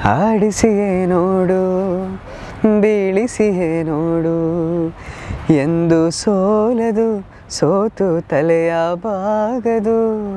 ಆಡಿಸಿಯೇ ನೋಡು ಬೀಳಿಸಿಯೇ ನೋಡು ಎಂದು ಸೋಲದು ಸೋತು ತಲೆಯ ಬಾಗದು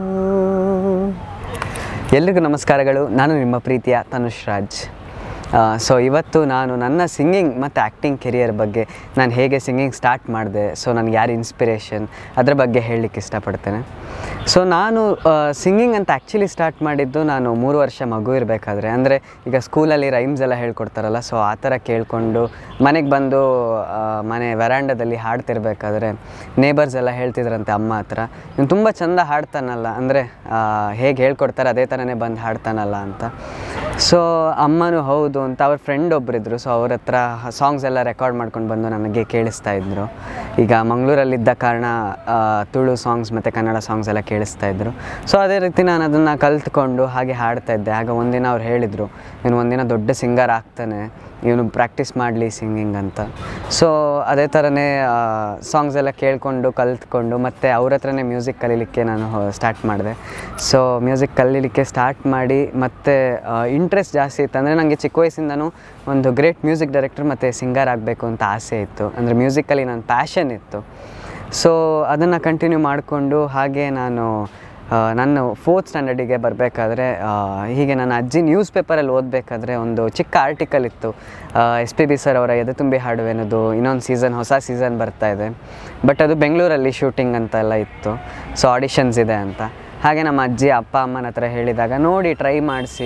ಎಲ್ರಿಗೂ ನಮಸ್ಕಾರಗಳು ನಾನು ನಿಮ್ಮ ಪ್ರೀತಿಯ ತನುಷ್ ರಾಜ್ ಸೊ ಇವತ್ತು ನಾನು ನನ್ನ ಸಿಂಗಿಂಗ್ ಮತ್ತು ಆ್ಯಕ್ಟಿಂಗ್ ಕೆರಿಯರ್ ಬಗ್ಗೆ ನಾನು ಹೇಗೆ ಸಿಂಗಿಂಗ್ ಸ್ಟಾರ್ಟ್ ಮಾಡಿದೆ ಸೊ ನನಗೆ ಯಾರು ಇನ್ಸ್ಪಿರೇಷನ್ ಅದ್ರ ಬಗ್ಗೆ ಹೇಳಲಿಕ್ಕೆ ಇಷ್ಟಪಡ್ತೇನೆ ಸೊ ನಾನು ಸಿಂಗಿಂಗ್ ಅಂತ ಆ್ಯಕ್ಚುಲಿ ಸ್ಟಾರ್ಟ್ ಮಾಡಿದ್ದು ನಾನು ಮೂರು ವರ್ಷ ಮಗು ಇರಬೇಕಾದ್ರೆ ಅಂದರೆ ಈಗ ಸ್ಕೂಲಲ್ಲಿ ರೈಮ್ಸ್ ಎಲ್ಲ ಹೇಳ್ಕೊಡ್ತಾರಲ್ಲ ಸೊ ಆ ಥರ ಕೇಳಿಕೊಂಡು ಮನೆಗೆ ಬಂದು ಆ, ಮನೆ ವೆರಾಂಡದಲ್ಲಿ ಹಾಡ್ತಿರ್ಬೇಕಾದ್ರೆ ನೇಬರ್ಸ್ ಎಲ್ಲ ಹೇಳ್ತಿದ್ರಂತೆ ಅಮ್ಮ ಹತ್ರ ಇವ್ನು ತುಂಬ ಚಂದ ಹಾಡ್ತಾನಲ್ಲ ಅಂದರೆ ಹೇಗೆ ಹೇಳ್ಕೊಡ್ತಾರೆ ಅದೇ ಥರನೇ ಬಂದು ಹಾಡ್ತಾನಲ್ಲ ಅಂತ ಸೊ ಅಮ್ಮನೂ ಹೌದು ಅಂತ ಅವ್ರ ಫ್ರೆಂಡ್ ಒಬ್ಬರಿದ್ರು ಸೊ ಅವ್ರ ಹತ್ರ ಸಾಂಗ್ಸ್ ಎಲ್ಲ ರೆಕಾರ್ಡ್ ಮಾಡ್ಕೊಂಡು ಬಂದು ನನಗೆ ಕೇಳಿಸ್ತಾ ಇದ್ರು ಈಗ ಮಂಗಳೂರಲ್ಲಿದ್ದ ಕಾರಣ ಆ, ತುಳು ಸಾಂಗ್ಸ್ ಮತ್ತು ಕನ್ನಡ ಸಾಂಗ್ಸ್ ಎಲ್ಲ ಕೇಳಿಸ್ತಾ ಇದ್ರು ಸೊ ಅದೇ ರೀತಿ ನಾನು ಅದನ್ನು ಕಲ್ತ್ಕೊಂಡು ಹಾಗೆ ಹಾಡ್ತಾ ಇದ್ದೆ ಆಗ ಒಂದಿನ ಅವ್ರು ಹೇಳಿದರು ಇವನು ಒಂದಿನ ದೊಡ್ಡ ಸಿಂಗರ್ ಆಗ್ತಾನೆ ಇವನು ಪ್ರಾಕ್ಟೀಸ್ ಮಾಡಲಿ ಸಿಂಗಿಂಗ್ ಅಂತ ಸೊ ಅದೇ ಥರನೇ ಸಾಂಗ್ಸ್ ಎಲ್ಲ ಕೇಳಿಕೊಂಡು ಕಲ್ತ್ಕೊಂಡು ಮತ್ತು ಅವ್ರ ಹತ್ರನೇ ಮ್ಯೂಸಿಕ್ ಕಲೀಲಿಕ್ಕೆ ನಾನು ಸ್ಟಾರ್ಟ್ ಮಾಡಿದೆ ಸೊ ಮ್ಯೂಸಿಕ್ ಕಲೀಲಿಕ್ಕೆ ಸ್ಟಾರ್ಟ್ ಮಾಡಿ ಮತ್ತು ಇಂಟ್ರೆಸ್ಟ್ ಜಾಸ್ತಿ ಇತ್ತು ಅಂದರೆ ನನಗೆ ಚಿಕ್ಕ ವಯಸ್ಸಿಂದನೂ ಒಂದು ಗ್ರೇಟ್ ಮ್ಯೂಸಿಕ್ ಡೈರೆಕ್ಟರ್ ಮತ್ತು ಸಿಂಗರ್ ಆಗಬೇಕು ಅಂತ ಆಸೆ ಇತ್ತು ಅಂದರೆ ಮ್ಯೂಸಿಕಲ್ಲಿ ನನ್ನ ಪ್ಯಾಷನ್ ಇತ್ತು ಸೊ ಅದನ್ನು ಕಂಟಿನ್ಯೂ ಮಾಡಿಕೊಂಡು ಹಾಗೆ ನಾನು ಆ, ನಾನು ಫೋರ್ತ್ ಸ್ಟ್ಯಾಂಡರ್ಡಿಗೆ ಬರಬೇಕಾದ್ರೆ ಹೀಗೆ ನನ್ನ ಅಜ್ಜಿ ನ್ಯೂಸ್ ಪೇಪರಲ್ಲಿ ಓದಬೇಕಾದ್ರೆ ಒಂದು ಚಿಕ್ಕ ಆರ್ಟಿಕಲ್ ಇತ್ತು ಎಸ್ ಪಿ ಬಿ ಸರ್ ಅವರ ಎದೆ ತುಂಬಿ ಹಾಡುವೆನದು ಇನ್ನೊಂದು ಸೀಸನ್ ಹೊಸ ಸೀಸನ್ ಬರ್ತಾ ಇದೆ ಬಟ್ ಅದು ಬೆಂಗಳೂರಲ್ಲಿ ಶೂಟಿಂಗ್ ಅಂತ ಎಲ್ಲ ಇತ್ತು ಸೊ ಆಡಿಷನ್ಸ್ ಇದೆ ಅಂತ ಹಾಗೆ ನಮ್ಮ ಅಜ್ಜಿ ಅಪ್ಪ ಅಮ್ಮನ ಹತ್ರ ಹೇಳಿದಾಗ ನೋಡಿ ಟ್ರೈ ಮಾಡಿಸಿ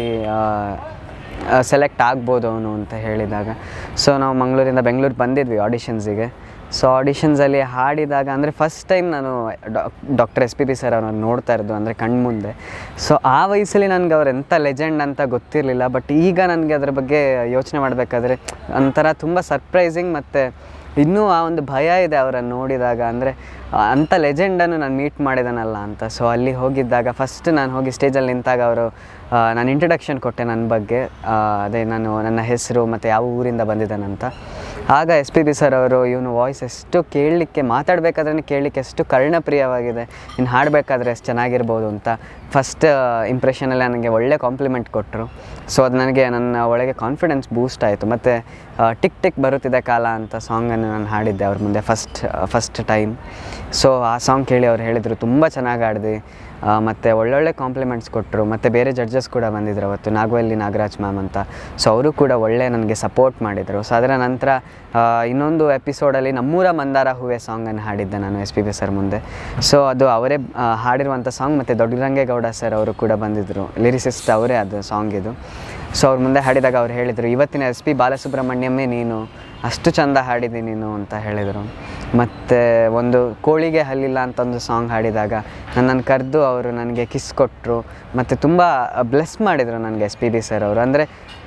ಸೆಲೆಕ್ಟ್ ಆಗ್ಬೋದು ಅವನು ಅಂತ ಹೇಳಿದಾಗ ಸೊ ನಾವು ಮಂಗಳೂರಿಂದ ಬೆಂಗಳೂರು ಬಂದಿದ್ವಿ ಆಡಿಷನ್ಸಿಗೆ ಸೊ ಆಡಿಷನ್ಸಲ್ಲಿ ಹಾಡಿದಾಗ ಅಂದರೆ ಫಸ್ಟ್ ಟೈಮ್ ನಾನು doctor S P B sir ಅವ್ರನ್ನ ನೋಡ್ತಾ ಇರೋದು ಅಂದರೆ ಕಣ್ಮುಂದೆ ಸೊ ಆ ವಯಸ್ಸಲ್ಲಿ ನನಗೆ ಅವ್ರು ಎಂಥ ಲೆಜೆಂಡ್ ಅಂತ ಗೊತ್ತಿರಲಿಲ್ಲ ಬಟ್ ಈಗ ನನಗೆ ಅದ್ರ ಬಗ್ಗೆ ಯೋಚನೆ ಮಾಡಬೇಕಾದ್ರೆ ಒಂಥರ ತುಂಬ ಸರ್ಪ್ರೈಸಿಂಗ್ ಮತ್ತು ಇನ್ನೂ ಆ ಒಂದು ಭಯ ಇದೆ ಅವರನ್ನು ನೋಡಿದಾಗ ಅಂದರೆ ಅಂಥ ಲೆಜೆಂಡನ್ನು ನಾನು ಮೀಟ್ ಮಾಡಿದಾನಲ್ಲ ಅಂತ ಸೊ ಅಲ್ಲಿ ಹೋಗಿದ್ದಾಗ ಫಸ್ಟ್ ನಾನು ಹೋಗಿ ಸ್ಟೇಜಲ್ಲಿ ನಿಂತಾಗ ಅವರು ನಾನು ಇಂಟ್ರಡಕ್ಷನ್ ಕೊಟ್ಟೆ ನನ್ನ ಬಗ್ಗೆ ಆ, ಅದೇ ನಾನು ನನ್ನ ಹೆಸರು ಮತ್ತು ಯಾವ ಊರಿಂದ ಬಂದಿದ್ದಾನಂತ ಆಗ ಎಸ್ ಪಿ ಬಿ ಸರ್ ಅವರು ಇವನು ವಾಯ್ಸ್ ಎಷ್ಟು ಕೇಳಲಿಕ್ಕೆ ಮಾತಾಡಬೇಕಾದ್ರೆ ಕೇಳಲಿಕ್ಕೆ ಎಷ್ಟು ಕರ್ಣಪ್ರಿಯವಾಗಿದೆ ಇನ್ನು ಹಾಡಬೇಕಾದ್ರೆ ಎಷ್ಟು ಚೆನ್ನಾಗಿರ್ಬೋದು ಅಂತ ಫಸ್ಟ್ ಇಂಪ್ರೆಷನಲ್ಲಿ ನನಗೆ ಒಳ್ಳೆ ಕಾಂಪ್ಲಿಮೆಂಟ್ ಕೊಟ್ಟರು ಸೊ ಅದು ನನಗೆ ನನ್ನ ಒಳಗೆ ಕಾನ್ಫಿಡೆನ್ಸ್ ಬೂಸ್ಟ್ ಆಯಿತು ಮತ್ತು ಟಿಕ್ ಟಿಕ್ ಬರುತ್ತಿದೆ ಕಾಲ ಅಂತ ಸಾಂಗನ್ನು ನಾನು ಹಾಡಿದ್ದೆ ಅವ್ರ ಮುಂದೆ ಫಸ್ಟ್ ಫಸ್ಟ್ ಟೈಮ್ ಸೊ ಆ ಸಾಂಗ್ ಕೇಳಿ ಅವ್ರು ಹೇಳಿದರು ತುಂಬ ಚೆನ್ನಾಗಿ ಹಾಡಿದೆ ಮತ್ತು ಒಳ್ಳೊಳ್ಳೆ ಕಾಂಪ್ಲಿಮೆಂಟ್ಸ್ ಕೊಟ್ಟರು ಮತ್ತು ಬೇರೆ ಜಡ್ಜಸ್ ಕೂಡ ಬಂದಿದ್ರು ಅವತ್ತು ನಾಗವಲ್ಲಿ ನಾಗರಾಜ್ ಮ್ಯಾಮ್ ಅಂತ ಸೊ ಅವರು ಕೂಡ ಒಳ್ಳೆ ನನಗೆ ಸಪೋರ್ಟ್ ಮಾಡಿದರು ಸೊ ಅದರ ನಂತರ ಆ, ಇನ್ನೊಂದು ಎಪಿಸೋಡಲ್ಲಿ ನಮ್ಮೂರ ಮಂದಾರ ಹೂವೆ ಸಾಂಗನ್ನು ಹಾಡಿದ್ದೆ ನಾನು ಎಸ್ ಪಿ ಬಿ ಸರ್ ಮುಂದೆ ಸೊ ಅದು ಅವರೇ ಆ, ಹಾಡಿರುವಂಥ ಸಾಂಗ್ ಮತ್ತು ದೊಡ್ಡರಂಗೇಗೌಡ ಸರ್ ಅವರು ಕೂಡ ಬಂದಿದ್ದರು ಲಿರಿಸಿಸ್ಟ್ ಅವರೇ ಅದು ಸಾಂಗ್ ಇದು ಸೊ ಅವ್ರ ಮುಂದೆ ಹಾಡಿದಾಗ ಅವ್ರು ಹೇಳಿದರು ಇವತ್ತಿನ ಎಸ್ ಪಿ ಬಾಲಸುಬ್ರಹ್ಮಣ್ಯಮೇ ನೀನು ಅಷ್ಟು ಚಂದ ಹಾಡಿದಿ ನೀನು ಅಂತ ಹೇಳಿದರು ಮತ್ತು ಒಂದು ಕೋಳಿಗೆ ಹಲ್ಲಿಲ್ಲ ಅಂತ ಒಂದು ಸಾಂಗ್ ಹಾಡಿದಾಗ ನನ್ನನ್ನು ಕರೆದು ಅವರು ನನಗೆ ಕಿಸ್ ಕೊಟ್ಟರು ಮತ್ತು ತುಂಬ ಬ್ಲೆಸ್ ಮಾಡಿದರು ನನಗೆ ಎಸ್ ಪಿ ಬಿ ಸರ್ ಅವರು ಅಂದರೆ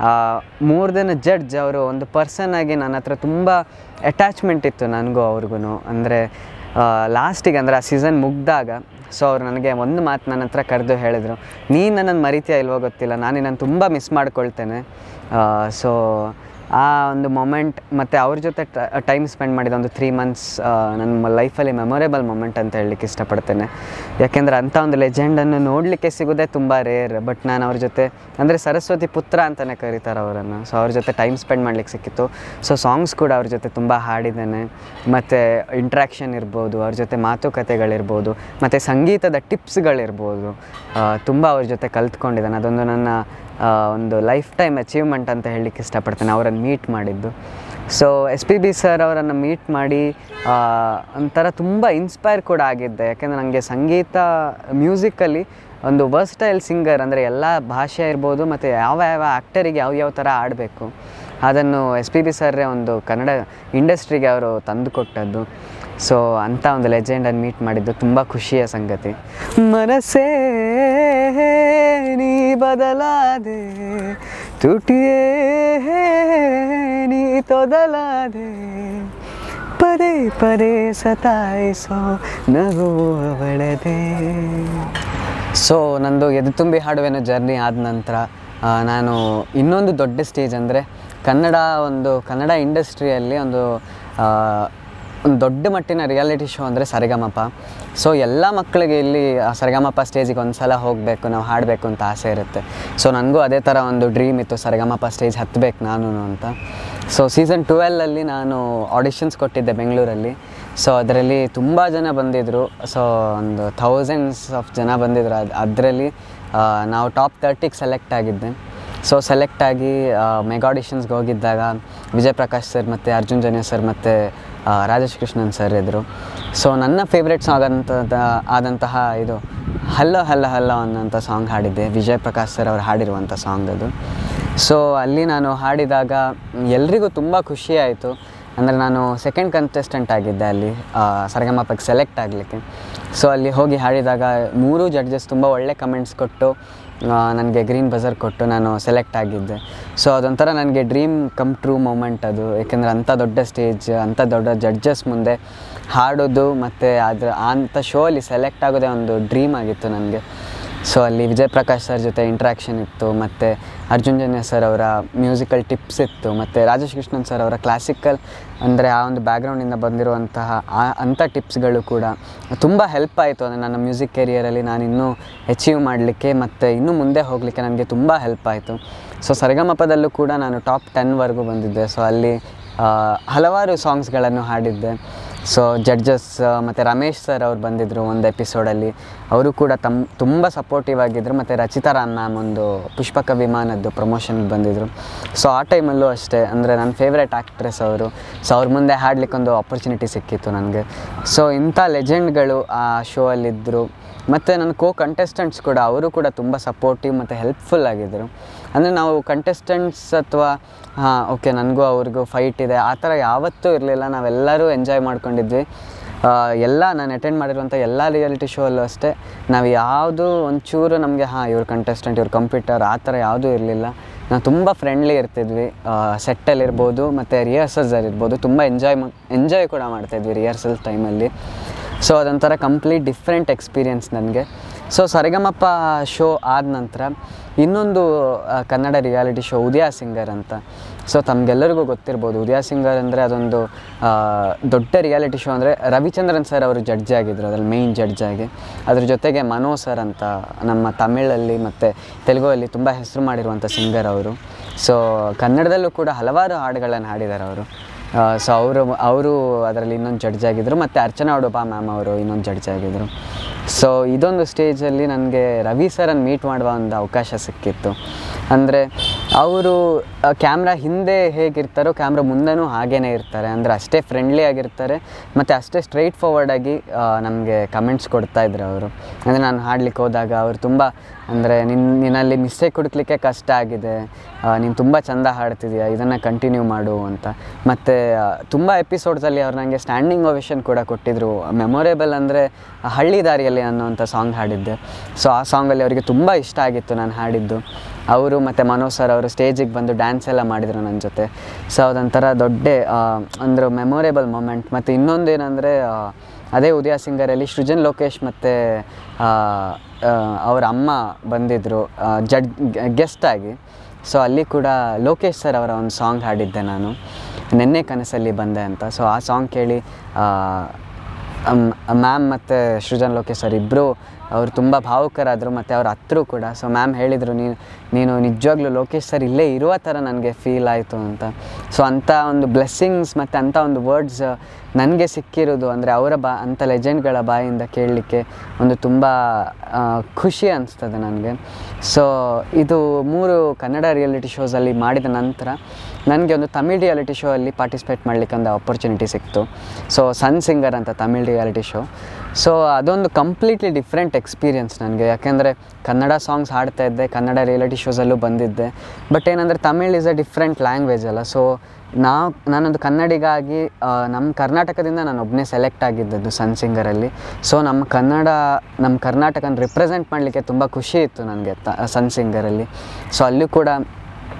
ಮೂರು ದಿನ ಜಡ್ಜ್ ಅವರು ಒಂದು ಪರ್ಸನ್ ಆಗಿ ನನ್ನ ಹತ್ರ ತುಂಬ ಅಟ್ಯಾಚ್ಮೆಂಟ್ ಇತ್ತು ನನಗೂ ಅವ್ರಿಗೂ ಅಂದರೆ ಲಾಸ್ಟಿಗೆ ಅಂದರೆ ಆ ಸೀಸನ್ ಮುಗ್ದಾಗ ಸೊ ಅವ್ರು ನನಗೆ ಒಂದು ಮಾತು ನನ್ನ ಹತ್ರ ಕರೆದು ಹೇಳಿದರು ನೀನು ನನ್ನನ್ನು ಮರಿತೀಯ ಇಲ್ವೋ ಗೊತ್ತಿಲ್ಲ ನಾನು ನಿನ್ನನ್ನು ತುಂಬ ಮಿಸ್ ಮಾಡ್ಕೊಳ್ತೇನೆ ಸೊ ಆ ಒಂದು ಮೊಮೆಂಟ್ ಮತ್ತು ಅವ್ರ ಜೊತೆ ಟೈಮ್ ಸ್ಪೆಂಡ್ ಮಾಡಿದ ಒಂದು ತ್ರೀ ಮಂತ್ಸ್ ನನ್ನ ಲೈಫಲ್ಲಿ ಮೆಮೊರೇಬಲ್ ಮೊಮೆಂಟ್ ಅಂತ ಹೇಳಲಿಕ್ಕೆ ಇಷ್ಟಪಡ್ತೇನೆ ಯಾಕೆಂದರೆ ಅಂಥ ಒಂದು ಲೆಜೆಂಡನ್ನು ನೋಡಲಿಕ್ಕೆ ಸಿಗೋದೇ ತುಂಬ ರೇರ್ ಬಟ್ ನಾನು ಅವ್ರ ಜೊತೆ ಅಂದರೆ ಸರಸ್ವತಿ ಪುತ್ರ ಅಂತಲೇ ಕರೀತಾರೆ ಅವರನ್ನು ಸೊ ಅವ್ರ ಜೊತೆ ಟೈಮ್ ಸ್ಪೆಂಡ್ ಮಾಡ್ಲಿಕ್ಕೆ ಸಿಕ್ಕಿತ್ತು ಸೊ ಸಾಂಗ್ಸ್ ಕೂಡ ಅವ್ರ ಜೊತೆ ತುಂಬ ಹಾಡಿದ್ದೇನೆ ಮತ್ತು ಇಂಟ್ರ್ಯಾಕ್ಷನ್ ಇರ್ಬೋದು ಅವ್ರ ಜೊತೆ ಮಾತುಕತೆಗಳಿರ್ಬೋದು ಮತ್ತು ಸಂಗೀತದ ಟಿಪ್ಸ್ಗಳಿರ್ಬೋದು ತುಂಬ ಅವ್ರ ಜೊತೆ ಕಲ್ತ್ಕೊಂಡಿದ್ದಾನೆ ಅದೊಂದು ನನ್ನ ಆ, ಒಂದು ಲೈಫ್ ಟೈಮ್ ಅಚೀವ್ಮೆಂಟ್ ಅಂತ ಹೇಳಲಿಕ್ಕೆ ಇಷ್ಟಪಡ್ತೇನೆ ಅವರನ್ನು ಮೀಟ್ ಮಾಡಿದ್ದು so S P B sir ಅವರನ್ನು ಮೀಟ್ ಮಾಡಿ ಆ, ಒಂಥರ ತುಂಬ ಇನ್ಸ್ಪೈರ್ ಕೂಡ ಆಗಿದ್ದೆ ಯಾಕೆಂದರೆ ನನಗೆ ಸಂಗೀತ ಮ್ಯೂಸಿಕಲ್ಲಿ ಒಂದು ವರ್ಸ್ಟೈಲ್ ಸಿಂಗರ್ ಅಂದರೆ ಎಲ್ಲ ಭಾಷೆ ಇರ್ಬೋದು ಮತ್ತು ಯಾವ ಯಾವ ಆ್ಯಕ್ಟರಿಗೆ ಯಾವ ಯಾವ ಥರ ಆಡಬೇಕು ಅದನ್ನು ಎಸ್ ಪಿ ಬಿ ಸರ್ರೇ ಒಂದು ಕನ್ನಡ ಇಂಡಸ್ಟ್ರಿಗೆ ಅವರು ತಂದುಕೊಟ್ಟದ್ದು ಸೊ ಅಂಥ ಒಂದು ಲೆಜೆಂಡನ್ನು ಮೀಟ್ ಮಾಡಿದ್ದು ತುಂಬ ಖುಷಿಯ ಸಂಗತಿ ಮನಸ್ಸೇ ನೀ ಬದಲಾದೆ ತುಟಿಯೇ ನೀ ತೊದಲಾದೆ ಪದೇ ಪದೇ ಸತಾಯಿಸೋ ನಗುವವಳದೆ ಸೊ ನಂದು ಎದು ತುಂಬಿ ಹಾಡುವೆನ ಜರ್ನಿ ಆದ ನಂತರ ಆ, ನಾನು ಇನ್ನೊಂದು ದೊಡ್ಡ ಸ್ಟೇಜ್ ಅಂದರೆ ಕನ್ನಡ ಒಂದು ಕನ್ನಡ ಇಂಡಸ್ಟ್ರಿಯಲ್ಲಿ ಒಂದು ಆ, ಒಂದು ದೊಡ್ಡ ಮಟ್ಟಿನ ರಿಯಾಲಿಟಿ ಶೋ ಅಂದರೆ ಸರಿಗಮಪ ಸೊ ಎಲ್ಲ ಮಕ್ಕಳಿಗೆ ಇಲ್ಲಿ ಆ ಸರಿಗಮಪ ಸ್ಟೇಜಿಗೆ ಒಂದು ಸಲ ಹೋಗಬೇಕು ನಾವು ಹಾಡಬೇಕು ಅಂತ ಆಸೆ ಇರುತ್ತೆ ಸೊ ನನಗೂ ಅದೇ ಥರ ಒಂದು ಡ್ರೀಮ್ ಇತ್ತು ಸರಿಗಮಪ ಸ್ಟೇಜ್ ಹತ್ತಬೇಕು ನಾನು ಅಂತ ಸೊ ಸೀಸನ್ ಟ್ವೆಲ್ಲಲ್ಲಿ ನಾನು ಆಡಿಷನ್ಸ್ ಕೊಟ್ಟಿದ್ದೆ ಬೆಂಗಳೂರಲ್ಲಿ ಸೊ ಅದರಲ್ಲಿ ತುಂಬ ಜನ ಬಂದಿದ್ದರು ಸೊ ಒಂದು ಥೌಸಂಡ್ಸ್ ಆಫ್ ಜನ ಬಂದಿದ್ದರು ಅದು ಅದರಲ್ಲಿ ನಾವು ಟಾಪ್ ತರ್ಟಿಗೆ ಸೆಲೆಕ್ಟ್ ಆಗಿದ್ದೆ ಸೊ ಸೆಲೆಕ್ಟ್ ಆಗಿ ಮೆಗಾ ಆಡಿಷನ್ಸ್ಗೆ ಹೋಗಿದ್ದಾಗ ವಿಜಯ್ ಪ್ರಕಾಶ್ ಸರ್ ಮತ್ತು ಅರ್ಜುನ್ ಜನ್ಯ ಸರ್ ಮತ್ತು ರಾಜೇಶ್ ಕೃಷ್ಣನ್ ಸರ್ ಇದ್ದರು ಸೊ ನನ್ನ ಫೇವ್ರೆಟ್ ಸಾಂಗ್ ಅಂತ ಆದಂತಹ ಇದು ಹಲ್ಲೋ ಹಲ್ಲ ಹಲ್ಲ ಅನ್ನೋಂಥ ಸಾಂಗ್ ಹಾಡಿದ್ದೆ ವಿಜಯ್ ಪ್ರಕಾಶ್ ಸರ್ ಅವರು ಹಾಡಿರುವಂಥ ಸಾಂಗ್ ಅದು ಸೊ ಅಲ್ಲಿ ನಾನು ಹಾಡಿದಾಗ ಎಲ್ರಿಗೂ ತುಂಬ ಖುಷಿ ಆಯಿತು ಅಂದರೆ ನಾನು ಸೆಕೆಂಡ್ ಕಂಟೆಸ್ಟೆಂಟ್ ಆಗಿದ್ದೆ ಅಲ್ಲಿ ಸರಗಮಪಕ್ಕೆ ಸೆಲೆಕ್ಟ್ ಆಗಲಿಕ್ಕೆ ಸೊ ಅಲ್ಲಿ ಹೋಗಿ ಹಾಡಿದಾಗ ಮೂರೂ ಜಡ್ಜಸ್ ತುಂಬ ಒಳ್ಳೆ ಕಮೆಂಟ್ಸ್ ಕೊಟ್ಟು ನನಗೆ ಗ್ರೀನ್ ಬಜರ್ ಕೊಟ್ಟು ನಾನು ಸೆಲೆಕ್ಟ್ ಆಗಿದ್ದೆ ಸೊ ಅದೊಂಥರ ನನಗೆ ಡ್ರೀಮ್ ಕಮ್ ಟ್ರೂ ಮೂಮೆಂಟ್ ಅದು ಏಕೆಂದರೆ ಅಂಥ ದೊಡ್ಡ ಸ್ಟೇಜ್ ಅಂಥ ದೊಡ್ಡ ಜಡ್ಜಸ್ ಮುಂದೆ ಹಾಡೋದು ಮತ್ತು ಅದ್ರ ಅಂಥ ಶೋ ಅಲ್ಲಿ ಸೆಲೆಕ್ಟ್ ಆಗೋದೇ ಒಂದು ಡ್ರೀಮ್ ಆಗಿತ್ತು ನನಗೆ ಸೊ ಅಲ್ಲಿ ವಿಜಯ್ ಪ್ರಕಾಶ್ ಸರ್ ಜೊತೆ ಇಂಟ್ರ್ಯಾಕ್ಷನ್ ಇತ್ತು ಮತ್ತು ಅರ್ಜುನ್ ಜನ್ಯ ಸರ್ ಅವರ ಮ್ಯೂಸಿಕಲ್ ಟಿಪ್ಸ್ ಇತ್ತು ಮತ್ತು ರಾಜೇಶ್ ಕೃಷ್ಣನ್ ಸರ್ ಅವರ ಕ್ಲಾಸಿಕಲ್ ಅಂದರೆ ಆ ಒಂದು ಬ್ಯಾಕ್ಗ್ರೌಂಡಿಂದ ಬಂದಿರುವಂತಹ ಆ ಅಂಥ ಟಿಪ್ಸ್ಗಳು ಕೂಡ ತುಂಬ ಹೆಲ್ಪ್ ಆಯಿತು ಅಂದರೆ ನನ್ನ ಮ್ಯೂಸಿಕ್ ಕೆರಿಯರಲ್ಲಿ ನಾನು ಇನ್ನೂ ಅಚೀವ್ ಮಾಡಲಿಕ್ಕೆ ಮತ್ತು ಇನ್ನೂ ಮುಂದೆ ಹೋಗಲಿಕ್ಕೆ ನನಗೆ ತುಂಬ ಹೆಲ್ಪ್ ಆಯಿತು ಸೊ ಸರಿಗಮಪದಲ್ಲೂ ಕೂಡ ನಾನು ಟಾಪ್ ಟೆನ್ವರೆಗೂ ಬಂದಿದ್ದೆ ಸೊ ಅಲ್ಲಿ ಆ, ಹಲವಾರು ಸಾಂಗ್ಸ್ಗಳನ್ನು ಹಾಡಿದ್ದೆ ಸೊ ಜಡ್ಜಸ್ ಮತ್ತು ರಮೇಶ್ ಸರ್ ಅವ್ರು ಬಂದಿದ್ದರು ಒಂದು ಎಪಿಸೋಡಲ್ಲಿ ಅವರು ಕೂಡ ತಮ್ಮ ತುಂಬ ಸಪೋರ್ಟಿವ್ ಆಗಿದ್ದರು ಮತ್ತು ರಚಿತಾ ರಾಮ್ ಮ್ಯಾಮ್ ಒಂದು ಪುಷ್ಪಕ ವಿಮಾನದ್ದು ಪ್ರಮೋಷನ್ಗೆ ಬಂದಿದ್ದರು ಸೊ ಆ ಟೈಮಲ್ಲೂ ಅಷ್ಟೇ ಅಂದರೆ ನನ್ನ ಫೇವ್ರೆಟ್ ಆ್ಯಕ್ಟ್ರೆಸ್ ಅವರು ಸೊ ಅವ್ರ ಮುಂದೆ ಹಾಡ್ಲಿಕ್ಕೆ ಒಂದು ಆಪರ್ಚುನಿಟಿ ಸಿಕ್ಕಿತ್ತು ನನಗೆ ಸೊ ಇಂಥ ಲೆಜೆಂಡ್ಗಳು ಆ ಶೋ ಅಲ್ಲಿದ್ದರು ಮತ್ತು ನನ್ನ ಕೋ ಕಂಟೆಸ್ಟೆಂಟ್ಸ್ ಕೂಡ ಅವರು ಕೂಡ ತುಂಬ ಸಪೋರ್ಟಿವ್ ಮತ್ತು ಹೆಲ್ಪ್ಫುಲ್ ಆಗಿದ್ದರು ಅಂದರೆ ನಾವು ಕಂಟೆಸ್ಟೆಂಟ್ಸ್ ಅಥವಾ ಹಾಂ ಓಕೆ ನನಗೂ ಅವ್ರಿಗೂ ಫೈಟ್ ಇದೆ ಆ ಥರ ಯಾವತ್ತೂ ಇರಲಿಲ್ಲ ನಾವೆಲ್ಲರೂ ಎಂಜಾಯ್ ಮಾಡ್ಕೊಂಡಿದ್ವಿ ಆ, ಎಲ್ಲ ನಾನು ಅಟೆಂಡ್ ಮಾಡಿರುವಂಥ ಎಲ್ಲ ರಿಯಾಲಿಟಿ ಶೋ ಅಲ್ಲೂ ಅಷ್ಟೇ ನಾವು ಯಾವುದು ಒಂಚೂರು ನಮಗೆ ಹಾಂ ಇವ್ರು ಕಂಟೆಸ್ಟೆಂಟ್ ಇವ್ರು ಕಂಪ್ಯೂಟರ್ ಆ ಥರ ಯಾವುದೂ ಇರಲಿಲ್ಲ ನಾವು ತುಂಬ ಫ್ರೆಂಡ್ಲಿ ಇರ್ತಿದ್ವಿ ಸೆಟ್ಟಲ್ಲಿರ್ಬೋದು ಮತ್ತು ರಿಹರ್ಸಲ್ಸಲ್ಲಿರ್ಬೋದು ತುಂಬ ಎಂಜಾಯ್ ಎಂಜಾಯ್ ಕೂಡ ಮಾಡ್ತಾಯಿದ್ವಿ ರಿಹರ್ಸಲ್ ಟೈಮಲ್ಲಿ ಸೊ ಅದೊಂಥರ ಕಂಪ್ಲೀಟ್ ಡಿಫ್ರೆಂಟ್ ಎಕ್ಸ್ಪೀರಿಯನ್ಸ್ ನನಗೆ ಸೊ ಸರಿಗಮಪ್ಪ ಶೋ ಆದ ನಂತರ ಇನ್ನೊಂದು ಆ, Kannada reality show Udaya singer ಅಂತ ಸೊ ತಮಗೆಲ್ಲರಿಗೂ ಗೊತ್ತಿರ್ಬೋದು ಉದಯ ಸಿಂಗರ್ ಅಂದರೆ ಅದೊಂದು ಆ, ದೊಡ್ಡ ರಿಯಾಲಿಟಿ ಶೋ ಅಂದರೆ ರವಿಚಂದ್ರನ್ ಸರ್ ಅವರು ಜಡ್ಜ್ ಆಗಿದ್ದರು ಅದ್ರಲ್ಲಿ ಮೇಯ್ನ್ ಜಡ್ಜ್ ಆಗಿ ಅದ್ರ ಜೊತೆಗೆ ಮನೋ ಸರ್ ಅಂತ ನಮ್ಮ ತಮಿಳಲ್ಲಿ ಮತ್ತು ತೆಲುಗುವಲ್ಲಿ ತುಂಬ ಹೆಸರು ಮಾಡಿರುವಂಥ ಸಿಂಗರ್ ಅವರು ಸೊ ಕನ್ನಡದಲ್ಲೂ ಕೂಡ ಹಲವಾರು ಹಾಡುಗಳನ್ನು ಹಾಡಿದ್ದಾರೆ ಅವರು ಸೊ ಅವರು ಅವರು ಅದರಲ್ಲಿ ಇನ್ನೊಂದು ಜಡ್ಜ್ ಆಗಿದ್ದರು ಮತ್ತು ಅರ್ಚನಾ ಉಡುಪ ಮ್ಯಾಮ್ ಅವರು ಇನ್ನೊಂದು ಜಡ್ಜ್ ಆಗಿದ್ದರು ಸೊ ಇದೊಂದು ಸ್ಟೇಜಲ್ಲಿ ನನಗೆ ರವಿ ಸರನ್ನು ಮೀಟ್ ಮಾಡುವ ಒಂದು ಅವಕಾಶ ಸಿಕ್ಕಿತ್ತು ಅಂದರೆ ಅವರು ಕ್ಯಾಮ್ರಾ ಹಿಂದೆ ಹೇಗಿರ್ತಾರೋ ಕ್ಯಾಮ್ರಾ ಮುಂದೆನೂ ಹಾಗೇ ಇರ್ತಾರೆ ಅಂದರೆ ಅಷ್ಟೇ ಫ್ರೆಂಡ್ಲಿ ಆಗಿರ್ತಾರೆ ಮತ್ತು ಅಷ್ಟೇ ಸ್ಟ್ರೈಟ್ ಫಾರ್ವರ್ಡಾಗಿ ನಮಗೆ ಕಮೆಂಟ್ಸ್ ಕೊಡ್ತಾ ಇದ್ರು ಅವರು ಅಂದರೆ ನಾನು ಹಾಡ್ಲಿಕ್ಕೆ ಹೋದಾಗ ಅವರು ತುಂಬ ಅಂದರೆ ನಿನ್ನ ನಿನ್ನಲ್ಲಿ ಮಿಸ್ಟೇಕ್ ಹುಡುಕ್ಲಿಕ್ಕೆ ಕಷ್ಟ ಆಗಿದೆ ನೀನು ತುಂಬ ಚೆಂದ ಹಾಡ್ತಿದ್ಯಾ ಇದನ್ನು ಕಂಟಿನ್ಯೂ ಮಾಡು ಅಂತ ಮತ್ತು ತುಂಬ ಎಪಿಸೋಡ್ಸಲ್ಲಿ ಅವ್ರು ನನಗೆ ಸ್ಟ್ಯಾಂಡಿಂಗ್ ಓವೇಷನ್ ಕೂಡ ಕೊಟ್ಟಿದ್ದರು ಮೆಮೊರೇಬಲ್ ಅಂದರೆ ಹಳ್ಳಿ ದಾರಿಯಲ್ಲಿ ಅನ್ನೋವಂಥ ಸಾಂಗ್ ಹಾಡಿದ್ದೆ ಸೊ ಆ ಸಾಂಗಲ್ಲಿ ಅವರಿಗೆ ತುಂಬ ಇಷ್ಟ ಆಗಿತ್ತು ನಾನು ಹಾಡಿದ್ದು ಅವರು ಮತ್ತು ಮನೋಜ್ ಸರ್ ಅವರು ಸ್ಟೇಜಿಗೆ ಬಂದು ಡ್ಯಾನ್ಸ್ ಎಲ್ಲ ಮಾಡಿದರು ನನ್ನ ಜೊತೆ ಸೊ ಅದೊಂಥರ ದೊಡ್ಡ ಅಂದ್ರೆ ಮೆಮೊರೇಬಲ್ ಮೊಮೆಂಟ್ ಮತ್ತು ಇನ್ನೊಂದು ಏನಂದರೆ ಅದೇ ಉದಯ ಸಿಂಗರಲ್ಲಿ ಸೃಜನ್ ಲೋಕೇಶ್ ಮತ್ತು ಅವರ ಅಮ್ಮ ಬಂದಿದ್ದರು ಜಡ್ ಗೆಸ್ಟ್ ಆಗಿ ಸೊ ಅಲ್ಲಿ ಕೂಡ ಲೋಕೇಶ್ ಸರ್ ಅವರ ಒಂದು ಸಾಂಗ್ ಹಾಡಿದ್ದೆ ನಾನು ನೆನ್ನೆ ಕನಸಲ್ಲಿ ಬಂದೆ ಅಂತ ಸೊ ಆ ಸಾಂಗ್ ಕೇಳಿ ಮ್ಯಾಮ್ ಮತ್ತು ಸೃಜನ್ ಲೋಕೇಶ್ ಸರ್ ಇಬ್ಬರು ಅವರು ತುಂಬ ಭಾವುಕರಾದರು ಮತ್ತು ಅವ್ರ ಹತ್ರು ಕೂಡ ಸೊ ಮ್ಯಾಮ್ ಹೇಳಿದರು ನೀನು ನೀನು ನಿಜವಾಗ್ಲೂ ಲೋಕೇಶ್ ಸರ್ ಇಲ್ಲೇ ಇರುವ ಥರ ನನಗೆ ಫೀಲ್ ಆಯಿತು ಅಂತ ಸೊ ಅಂಥ ಒಂದು ಬ್ಲೆಸ್ಸಿಂಗ್ಸ್ ಮತ್ತು ಅಂಥ ಒಂದು ವರ್ಡ್ಸ್ ನನಗೆ ಸಿಕ್ಕಿರೋದು ಅಂದರೆ ಅವರ ಬಾ ಅಂಥ ಲೆಜೆಂಡ್ಗಳ ಬಾಯಿಂದ ಕೇಳಲಿಕ್ಕೆ ಒಂದು ತುಂಬ ಆ, ಖುಷಿ ಅನಿಸ್ತದೆ ನನಗೆ ಸೊ ಇದು ಮೂರು ಕನ್ನಡ ರಿಯಾಲಿಟಿ ಶೋಸಲ್ಲಿ ಮಾಡಿದ ನಂತರ ನನಗೆ ಒಂದು ತಮಿಳ್ ರಿಯಾಲಿಟಿ ಶೋ ಅಲ್ಲಿ ಪಾರ್ಟಿಸಿಪೇಟ್ ಮಾಡಲಿಕ್ಕೆ ಒಂದು ಆಪರ್ಚುನಿಟಿ ಸಿಕ್ತು ಸೊ ಸನ್ ಸಿಂಗರ್ ಅಂತ ತಮಿಳ್ ರಿಯಾಲಿಟಿ ಶೋ ಸೊ ಅದೊಂದು ಕಂಪ್ಲೀಟ್ಲಿ ಡಿಫ್ರೆಂಟ್ ಎಕ್ಸ್ಪೀರಿಯನ್ಸ್ ನನಗೆ ಯಾಕೆಂದರೆ ಕನ್ನಡ ಸಾಂಗ್ಸ್ ಹಾಡ್ತಾ ಇದ್ದೆ ಕನ್ನಡ ರಿಯಾಲಿಟಿ ಶೋಸಲ್ಲೂ ಬಂದಿದ್ದೆ ಬಟ್ ಏನಂದರೆ Tamil is a different language ಅಲ್ಲ ಸೊ ನಾವು ನಾನೊಂದು ಕನ್ನಡಿಗಾಗಿ ಆ, ನಮ್ಮ ಕರ್ನಾಟಕದಿಂದ ನಾನು ಒಬ್ಬನೇ ಸೆಲೆಕ್ಟ್ ಆಗಿದ್ದದ್ದು ಸನ್ ಸಿಂಗರಲ್ಲಿ ಸೊ ನಮ್ಮ ಕನ್ನಡ ನಮ್ಮ ಕರ್ನಾಟಕನ ರಿಪ್ರೆಸೆಂಟ್ ಮಾಡಲಿಕ್ಕೆ ತುಂಬ ಖುಷಿ ಇತ್ತು ನನಗೆ ತ ಸನ್ ಸಿಂಗರಲ್ಲಿ ಸೊ ಅಲ್ಲೂ ಕೂಡ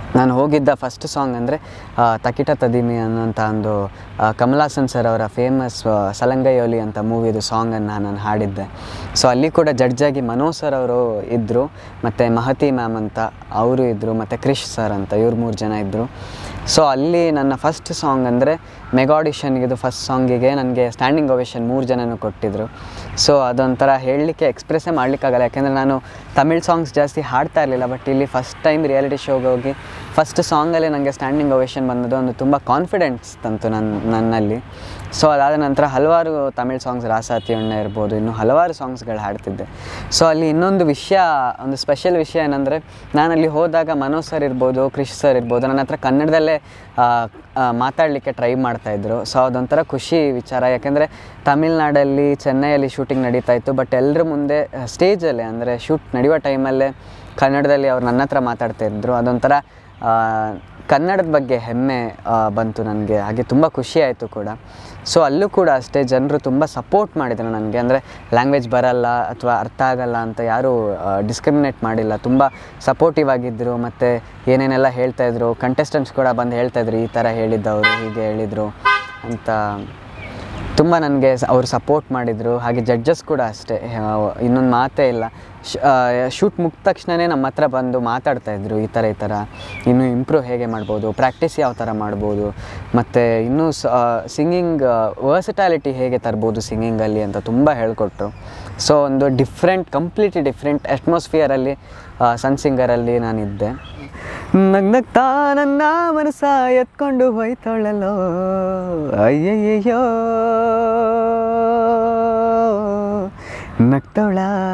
ನಾನು ಹೋಗಿದ್ದ ಫಸ್ಟ್ ಸಾಂಗ್ ಅಂದರೆ ತಕಿಟ ತದಿಮಿ ಅನ್ನೋಂಥ ಒಂದು ಆ, ಕಮಲಾಸನ್ ಸರ್ ಅವರ ಫೇಮಸ್ ಸಲಂಗೈಯೋಲಿ ಅಂತ ಮೂವಿದು ಸಾಂಗನ್ನು ನಾನು ಹಾಡಿದ್ದೆ ಸೊ ಅಲ್ಲಿ ಕೂಡ ಜಡ್ಜಾಗಿ ಮನೋ ಸರ್ ಅವರು ಇದ್ದರು ಮತ್ತು ಮಹತಿ ಮ್ಯಾಮ್ ಅಂತ ಅವರು ಇದ್ದರು ಮತ್ತು ಕ್ರಿಶ್ ಸರ್ ಅಂತ ಇವ್ರು ಮೂರು ಜನ ಇದ್ದರು ಸೊ ಅಲ್ಲಿ ನನ್ನ ಫಸ್ಟ್ ಸಾಂಗ್ ಅಂದರೆ ಮೆಗಾಡಿಷನ್ಗೆ ಇದು ಫಸ್ಟ್ ಸಾಂಗಿಗೆ ನನಗೆ ಸ್ಟ್ಯಾಂಡಿಂಗ್ ಓವೇಷನ್ ಮೂರು ಜನನೂ ಕೊಟ್ಟಿದ್ದರು ಸೊ ಅದೊಂಥರ ಹೇಳಲಿಕ್ಕೆ ಎಕ್ಸ್ಪ್ರೆಸ್ಸೇ ಮಾಡಲಿಕ್ಕಾಗಲ್ಲ ಯಾಕೆಂದರೆ ನಾನು ತಮಿಳ್ ಸಾಂಗ್ಸ್ ಜಾಸ್ತಿ ಹಾಡ್ತಾ ಇರಲಿಲ್ಲ ಬಟ್ ಇಲ್ಲಿ ಫಸ್ಟ್ ಟೈಮ್ ರಿಯಾಲಿಟಿ ಶೋಗೆ ಹೋಗಿ ಫಸ್ಟ್ ಸಾಂಗಲ್ಲೇ ನನಗೆ ಸ್ಟ್ಯಾಂಡಿಂಗ್ ಓವೇಷನ್ ಬಂದದ್ದು ಒಂದು ತುಂಬ ಕಾನ್ಫಿಡೆನ್ಸ್ ತಂತು ನನ್ನ ನನ್ನಲ್ಲಿ ಸೊ ಅದಾದ ನಂತರ ಹಲವಾರು ತಮಿಳ್ ಸಾಂಗ್ಸ್ ರಾಸಾತಿ ಎಣ್ಣೆ ಇರ್ಬೋದು ಇನ್ನು ಹಲವಾರು ಸಾಂಗ್ಸ್ಗಳು ಹಾಡ್ತಿದ್ದೆ ಸೊ ಅಲ್ಲಿ ಇನ್ನೊಂದು ವಿಷಯ ಒಂದು ಸ್ಪೆಷಲ್ ವಿಷಯ ಏನಂದರೆ ನಾನಲ್ಲಿ ಹೋದಾಗ ಮನೋಜ್ ಸರ್ ಇರ್ಬೋದು ಕ್ರಿಶ್ ಸರ್ ಇರ್ಬೋದು ನನ್ನ ಹತ್ರ ಕನ್ನಡದಲ್ಲೇ ಆ, ಆ, ಮಾತಾಡಲಿಕ್ಕೆ ಟ್ರೈ ಮಾಡ್ತಾಯಿದ್ರು ಸೊ ಅದೊಂಥರ ಖುಷಿ ವಿಚಾರ ಯಾಕೆಂದರೆ ತಮಿಳ್ನಾಡಲ್ಲಿ ಚೆನ್ನೈಯಲ್ಲಿ ಶೂಟಿಂಗ್ ನಡೀತಾ ಇತ್ತು ಬಟ್ ಎಲ್ಲರ ಮುಂದೆ ಸ್ಟೇಜಲ್ಲೇ ಅಂದರೆ ಶೂಟ್ ನಡೆಯುವ ಟೈಮಲ್ಲೇ ಕನ್ನಡದಲ್ಲಿ ಅವ್ರು ನನ್ನ ಹತ್ರ ಮಾತಾಡ್ತಾ ಇದ್ರು ಅದೊಂಥರ ಆ, ಕನ್ನಡದ ಬಗ್ಗೆ ಹೆಮ್ಮೆ ಆ, ಬಂತು ನನಗೆ ಹಾಗೆ ತುಂಬ ಖುಷಿ ಆಯಿತು ಕೂಡ ಸೊ ಅಲ್ಲೂ ಕೂಡ ಅಷ್ಟೇ ಜನರು ತುಂಬ ಸಪೋರ್ಟ್ ಮಾಡಿದರು ನನಗೆ ಅಂದರೆ ಲ್ಯಾಂಗ್ವೇಜ್ ಬರಲ್ಲ ಅಥವಾ ಅರ್ಥ ಆಗಲ್ಲ ಅಂತ ಯಾರೂ ಡಿಸ್ಕ್ರಿಮಿನೇಟ್ ಮಾಡಿಲ್ಲ ತುಂಬ ಸಪೋರ್ಟಿವ್ ಆಗಿದ್ದರು ಮತ್ತು ಏನೇನೆಲ್ಲ ಹೇಳ್ತಾಯಿದ್ರು ಕಂಟೆಸ್ಟೆಂಟ್ಸ್ ಕೂಡ ಬಂದು ಹೇಳ್ತಾಯಿದ್ರು ಈ ಥರ ಹೇಳಿದ್ದವರು ಹೀಗೆ ಹೇಳಿದರು ಅಂತ ತುಂಬ ನನಗೆ ಅವರು ಸಪೋರ್ಟ್ ಮಾಡಿದರು ಹಾಗೆ ಜಡ್ಜಸ್ ಕೂಡ ಅಷ್ಟೇ ಇನ್ನೊಂದು ಮಾತೇ ಇಲ್ಲ ಶೂಟ್ ಮುಗಿದ ತಕ್ಷಣವೇ ನಮ್ಮ ಹತ್ರ ಬಂದು ಮಾತಾಡ್ತಾ ಇದ್ರು ಈ ಥರ ಈ ಥರ ಇನ್ನೂ ಇಂಪ್ರೂವ್ ಹೇಗೆ ಮಾಡ್ಬೋದು ಪ್ರಾಕ್ಟೀಸ್ ಯಾವ ಥರ ಮಾಡ್ಬೋದು ಮತ್ತು ಇನ್ನೂ ಸಿಂಗಿಂಗ್ ವರ್ಸಿಟಾಲಿಟಿ ಹೇಗೆ ತರ್ಬೋದು ಸಿಂಗಿಂಗಲ್ಲಿ ಅಂತ ತುಂಬ ಹೇಳ್ಕೊಟ್ರು ಸೊ ಒಂದು ಡಿಫ್ರೆಂಟ್ ಕಂಪ್ಲೀಟ್ಲಿ ಡಿಫ್ರೆಂಟ್ ಅಟ್ಮಾಸ್ಫಿಯರಲ್ಲಿ ಸನ್ ಸಿಂಗರಲ್ಲಿ ನಾನಿದ್ದೆ ನಗ್ನಗ್ತಾ ನನ್ನ ಮನಸ್ಸ ಎತ್ಕೊಂಡು ಹೋಯ್ತೊಳ್ಳಲೋ ಅಯ್ಯಯ್ಯೋ ನಗ್ತೋಳ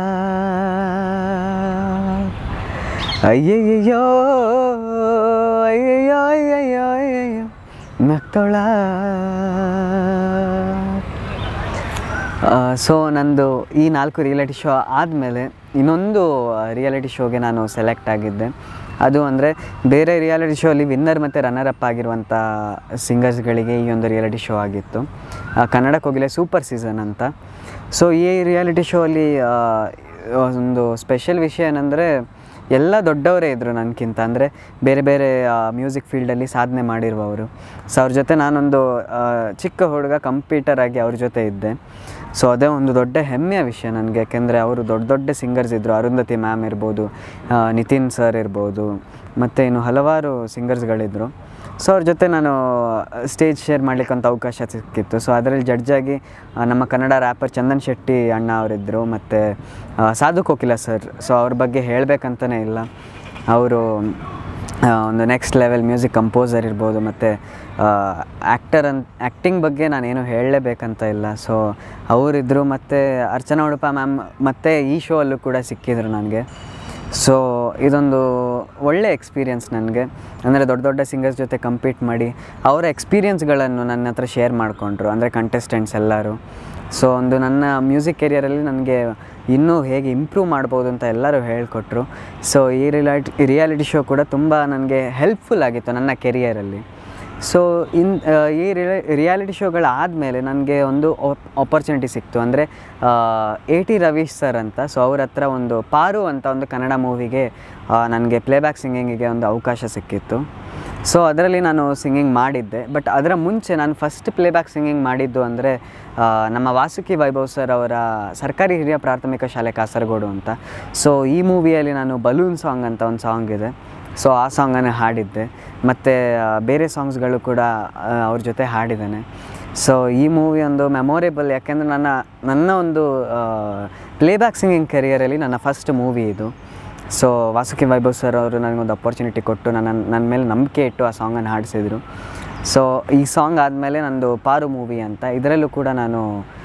ಅಯ್ಯಯ್ಯೋ ಅಯ್ಯಯ್ಯೋ ಅಯ್ಯಯ್ಯೋ ಅಯ್ಯಯ್ಯೋ ನಗ್ತೋಳ ಸೊ ನಂದು ಈ ನಾಲ್ಕು ರಿಯಾಲಿಟಿ ಶೋ ಆದಮೇಲೆ ಇನ್ನೊಂದು ರಿಯಾಲಿಟಿ ಶೋಗೆ ನಾನು ಸೆಲೆಕ್ಟ್ ಆಗಿದ್ದೆ ಅದು ಅಂದರೆ ಬೇರೆ ರಿಯಾಲಿಟಿ ಶೋ ಅಲ್ಲಿ ವಿನ್ನರ್ ಮತ್ತು ರನ್ನರ್ ಅಪ್ ಆಗಿರುವಂಥ ಸಿಂಗರ್ಸ್ಗಳಿಗೆ ಈ ಒಂದು ರಿಯಾಲಿಟಿ ಶೋ ಆಗಿತ್ತು ಆ, ಕನ್ನಡ ಕೋಗಿಲೆ ಸೂಪರ್ ಸೀಸನ್ ಅಂತ ಸೊ ಈ ರಿಯಾಲಿಟಿ ಶೋ ಅಲ್ಲಿ ಆ, ಒಂದು ಸ್ಪೆಷಲ್ ವಿಷಯ ಏನಂದರೆ ಎಲ್ಲ ದೊಡ್ಡವರೇ ಇದ್ದರು ನನಗಿಂತ ಅಂದರೆ ಬೇರೆ ಬೇರೆ ಮ್ಯೂಸಿಕ್ ಫೀಲ್ಡಲ್ಲಿ ಸಾಧನೆ ಮಾಡಿರುವವರು ಸೊ ಅವ್ರ ಜೊತೆ ನಾನೊಂದು ಆ, ಚಿಕ್ಕ ಹುಡುಗ ಕಂಪ್ಯೂಟರ್ ಆಗಿ ಅವ್ರ ಜೊತೆ ಇದ್ದೆ ಸೊ ಅದೇ ಒಂದು ದೊಡ್ಡ ಹೆಮ್ಮೆಯ ವಿಷಯ ನನಗೆ ಯಾಕೆಂದರೆ ಅವರು ದೊಡ್ಡ ದೊಡ್ಡ ಸಿಂಗರ್ಸ್ ಇದ್ದರು ಅರುಂಧತಿ ಮ್ಯಾಮ್ ಇರ್ಬೋದು ಆ, ನಿತಿನ್ ಸರ್ ಇರ್ಬೋದು ಮತ್ತು ಇನ್ನು ಹಲವಾರು ಸಿಂಗರ್ಸ್ಗಳಿದ್ದರು ಸೊ ಅವ್ರ ಜೊತೆ ನಾನು ಸ್ಟೇಜ್ ಶೇರ್ ಮಾಡ್ಲಿಕ್ಕಂತ ಅವಕಾಶ ಸಿಕ್ಕಿತ್ತು ಸೊ ಅದರಲ್ಲಿ ಜಡ್ಜಾಗಿ ಆ, ನಮ್ಮ ಕನ್ನಡ ರ್ಯಾಪರ್ ಚಂದನ್ ಶೆಟ್ಟಿ ಅಣ್ಣ ಅವರಿದ್ದರು ಮತ್ತು ಸಾಧು ಕೋಕಿಲ ಸರ್ ಸೊ ಅವ್ರ ಬಗ್ಗೆ ಹೇಳಬೇಕಂತಲೇ ಇಲ್ಲ ಅವರು ಆ, ಒಂದು ನೆಕ್ಸ್ಟ್ ಲೆವೆಲ್ ಮ್ಯೂಸಿಕ್ ಕಂಪೋಸರ್ ಇರ್ಬೋದು ಮತ್ತು ಆ್ಯಕ್ಟರ್ ಅಂತ ಆ್ಯಕ್ಟಿಂಗ್ ಬಗ್ಗೆ ನಾನೇನು ಹೇಳಲೇಬೇಕಂತ ಇಲ್ಲ ಸೊ ಅವರಿದ್ದರು ಮತ್ತು ಅರ್ಚನಾ ಉಡುಪ ಮ್ಯಾಮ್ ಮತ್ತು ಈ ಶೋ ಅಲ್ಲೂ ಕೂಡ ಸಿಕ್ಕಿದ್ರು ನನಗೆ ಸೊ ಇದೊಂದು ಒಳ್ಳೆ ಎಕ್ಸ್ಪೀರಿಯನ್ಸ್ ನನಗೆ ಅಂದರೆ ದೊಡ್ಡ ದೊಡ್ಡ ಸಿಂಗರ್ಸ್ ಜೊತೆ ಕಂಪೀಟ್ ಮಾಡಿ ಅವರ ಎಕ್ಸ್ಪೀರಿಯನ್ಸ್ಗಳನ್ನು ನನ್ನ ಹತ್ರ ಶೇರ್ ಮಾಡಿಕೊಂಡ್ರು ಅಂದರೆ ಕಂಟೆಸ್ಟೆಂಟ್ಸ್ ಎಲ್ಲರೂ ಸೊ ಒಂದು ನನ್ನ ಮ್ಯೂಸಿಕ್ ಕೆರಿಯರಲ್ಲಿ ನನಗೆ ಇನ್ನೂ ಹೇಗೆ ಇಂಪ್ರೂವ್ ಮಾಡ್ಬೋದು ಅಂತ ಎಲ್ಲರೂ ಹೇಳಿಕೊಟ್ರು ಸೊ ಈ ರಿಯಾಲಿಟಿ ರಿಯಾಲಿಟಿ ಶೋ ಕೂಡ ತುಂಬ ನನಗೆ ಹೆಲ್ಪ್ಫುಲ್ ಆಗಿತ್ತು ನನ್ನ ಕೆರಿಯರಲ್ಲಿ ಸೊ ಇನ್ ಆ, ಈ ರಿಯಾಲಿಟಿ ಶೋಗಳಾದಮೇಲೆ ನನಗೆ ಒಂದು ಆಪರ್ಚುನಿಟಿ ಸಿಕ್ತು ಅಂದರೆ ಎ ಟಿ ರವೀಶ್ ಸರ್ ಅಂತ ಸೊ ಅವ್ರ ಹತ್ರ ಒಂದು ಪಾರು ಅಂತ ಒಂದು ಕನ್ನಡ ಮೂವಿಗೆ ನನಗೆ ಪ್ಲೇಬ್ಯಾಕ್ ಸಿಂಗಿಂಗಿಗೆ ಒಂದು ಅವಕಾಶ ಸಿಕ್ಕಿತ್ತು ಸೊ ಅದರಲ್ಲಿ ನಾನು ಸಿಂಗಿಂಗ್ ಮಾಡಿದ್ದೆ ಬಟ್ ಅದರ ಮುಂಚೆ ನಾನು ಫಸ್ಟ್ ಪ್ಲೇಬ್ಯಾಕ್ ಸಿಂಗಿಂಗ್ ಮಾಡಿದ್ದು ಅಂದರೆ ನಮ್ಮ ವಾಸುಕಿ ವೈಭವ್ ಸರ್ ಅವರ ಸರ್ಕಾರಿ ಹಿರಿಯ ಪ್ರಾಥಮಿಕ ಶಾಲೆ ಕಾಸರಗೋಡು ಅಂತ ಸೊ ಈ ಮೂವಿಯಲ್ಲಿ ನಾನು ಬಲೂನ್ ಸಾಂಗ್ ಅಂತ ಒಂದು ಸಾಂಗ್ ಇದೆ ಸೊ ಆ ಸಾಂಗನ್ನು ಹಾಡಿದ್ದೆ ಮತ್ತು ಬೇರೆ ಸಾಂಗ್ಸ್ಗಳು ಕೂಡ ಆ, ಅವ್ರ ಜೊತೆ ಹಾಡಿದ್ದೇನೆ ಸೊ ಈ ಮೂವಿ ಒಂದು ಮೆಮೊರೇಬಲ್ ಯಾಕೆಂದರೆ ನನ್ನ ನನ್ನ ಒಂದು ಪ್ಲೇಬ್ಯಾಕ್ ಸಿಂಗಿಂಗ್ ಕೆರಿಯರಲ್ಲಿ ನನ್ನ ಫಸ್ಟ್ ಮೂವಿ ಇದು ಸೊ ವಾಸುಕಿ ವೈಭವ್ ಸರ್ ಅವರು ನನಗೊಂದು ಅಪರ್ಚುನಿಟಿ ಕೊಟ್ಟು ನನ್ನ ನನ್ನ ಮೇಲೆ ನಂಬಿಕೆ ಇಟ್ಟು ಆ ಸಾಂಗನ್ನು ಹಾಡಿಸಿದರು ಸೊ ಈ ಸಾಂಗ್ ಆದಮೇಲೆ ನಂದು ಪಾರು ಮೂವಿ ಅಂತ ಇದರಲ್ಲೂ ಕೂಡ ನಾನು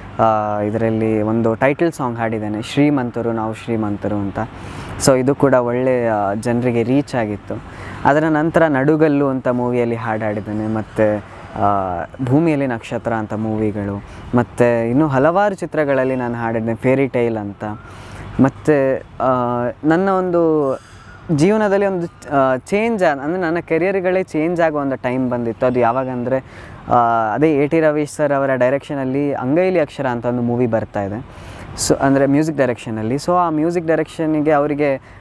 ಇದರಲ್ಲಿ ಒಂದು ಟೈಟಲ್ ಸಾಂಗ್ ಹಾಡಿದ್ದೇನೆ ಶ್ರೀಮಂತರು ನಾವು ಶ್ರೀಮಂತರು ಅಂತ ಸೊ ಇದು ಕೂಡ ಒಳ್ಳೆ ಜನರಿಗೆ ರೀಚ್ ಆಗಿತ್ತು ಅದರ ನಂತರ ನಡುಗಲ್ಲು ಅಂತ ಮೂವಿಯಲ್ಲಿ ಹಾಡು ಹಾಡಿದ್ದೇನೆ ಮತ್ತು ಆ, ಭೂಮಿಯಲ್ಲಿ ನಕ್ಷತ್ರ ಅಂತ ಮೂವಿಗಳು ಮತ್ತು ಇನ್ನೂ ಹಲವಾರು ಚಿತ್ರಗಳಲ್ಲಿ ನಾನು ಹಾಡಿದ್ದೇನೆ ಫೇರಿ ಟೈಲ್ ಅಂತ ಮತ್ತು ನನ್ನ ಒಂದು ಜೀವನದಲ್ಲಿ ಒಂದು ಚೇಂಜ್ ಅಂದರೆ ನನ್ನ ಕೆರಿಯರ್ಗಳೇ ಚೇಂಜ್ ಆಗೋ ಒಂದು ಟೈಮ್ ಬಂದಿತ್ತು ಅದು ಯಾವಾಗ ಅಂದರೆ ಅದೇ ಎ ಟಿ ರವೀಶ್ ಸರ್ ಅವರ ಡೈರೆಕ್ಷನಲ್ಲಿ ಅಂಗೈಲಿ ಅಕ್ಷರ ಅಂತ ಒಂದು ಮೂವಿ ಬರ್ತಾ ಇದೆ ಸೊ ಅಂದರೆ ಮ್ಯೂಸಿಕ್ ಡೈರೆಕ್ಷನಲ್ಲಿ ಸೊ ಆ ಮ್ಯೂಸಿಕ್ ಡೈರೆಕ್ಷನಿಗೆ ಅವರಿಗೆ